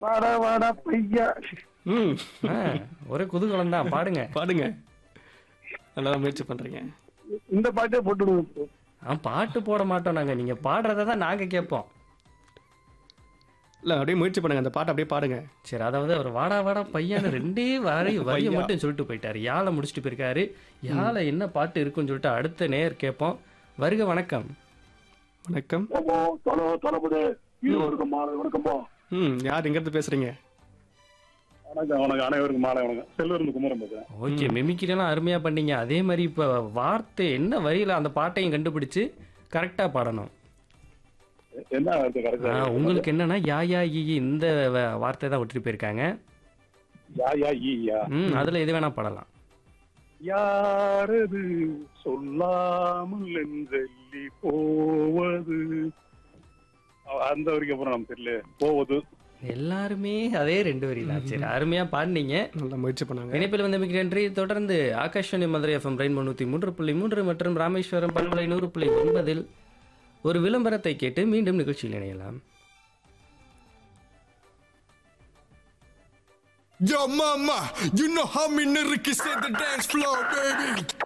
வாடா வாடா பையா ம் ஆ, ஒரே குதூகலம் தான் பாடுங்க பாடுங்க நல்லா முயற்சி பண்றீங்க இந்த பாட்டே போட்டு விடுங்க ஆ பாட்டு போட மாட்டோம் நாங்க நீங்க பாடுறத தான் நாங்க கேட்போம் இல்ல அப்படியே முயற்சி பண்ணுங்க அந்த பாட்டை அப்படியே பாடுங்க சரி அதாவது அவர் வாடா வாடா பையன் ரெண்டே வரி வரியை பையா. மட்டும் சொல்லிட்டு போயிட்டாரு யாழை முடிச்சுட்டு போயிருக்காரு யாழை என்ன பாட்டு இருக்குன்னு சொல்லிட்டு அடுத்த நேர் கேட்போம் வருக வணக்கம் வணக்கம் ஓமோ தொலை தொலைபுது இருவருக்கும் மாலை வணக்கம்பா ம் யார் எங்கிருந்து பேசுறீங்க வணக்கம் வணக்கம் அனைவருக்கும் மாலை வணக்கம் செல்வருந்து குமரன் பேசுறேன் ஓகே மிமிக்கிலாம் அருமையா பண்ணீங்க அதே மாதிரி இப்போ வார்த்தை என்ன வரியில அந்த பாட்டையும் கண்டுபிடிச்சு கரெக்டா பாடணும் என்ன இருக்கு ஆ, கரெக்டா உங்களுக்கு என்னன்னா யா யா ஈ ஈ இந்த வ- வார்த்தை தான் விட்டுட்டு போயிருக்காங்க யா யா ஈ யா ம் அதுல எது வேணா பாடலாம் யாரது சொல்லாமல் என்றெல்லி போவது அ- அந்த வரைக்கும் அப்புறம் நமக்கு தெரியல போவது எல்லாருமே அதே ரெண்டு வரி தான் சரி அருமையா பாடினீங்க நல்லா முயற்சி பண்ணாங்க இணைப்பில் வந்த மிக நன்றி தொடர்ந்து ஆகாஷ்வாணி மதுரை எஃப்எம் ரெயின் முன்னூத்தி மூன்று புள்ளி மூன்று மற்றும் ராமேஸ்வரம் பண்பலை நூறு புள்ளி ஒன்பதில் ஒரு விளம்பரத்தை கேட்டு மீண்டும் நிகழ்ச்சியில் இணையலாம் Yo, mama, you know how me nigga can set the dance floor, baby.